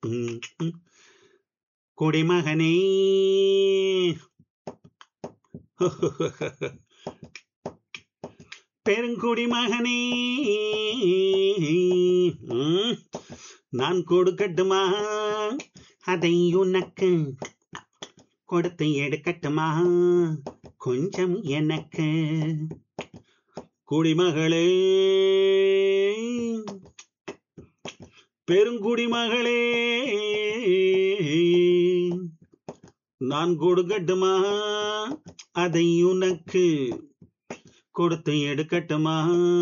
ம், ம். குடிமகனே பெருங்குடிமகனே ம், நான் கொடுக்கட்டுமா அதை உனக்கு கொடுத்து எடுக்கட்டுமா கொஞ்சம் எனக்கு குடிமகளே பெருங்குடிமகளே நான் கொடுக்கட்டுமா அதை உனக்கு கொடுத்து எடுக்கட்டுமா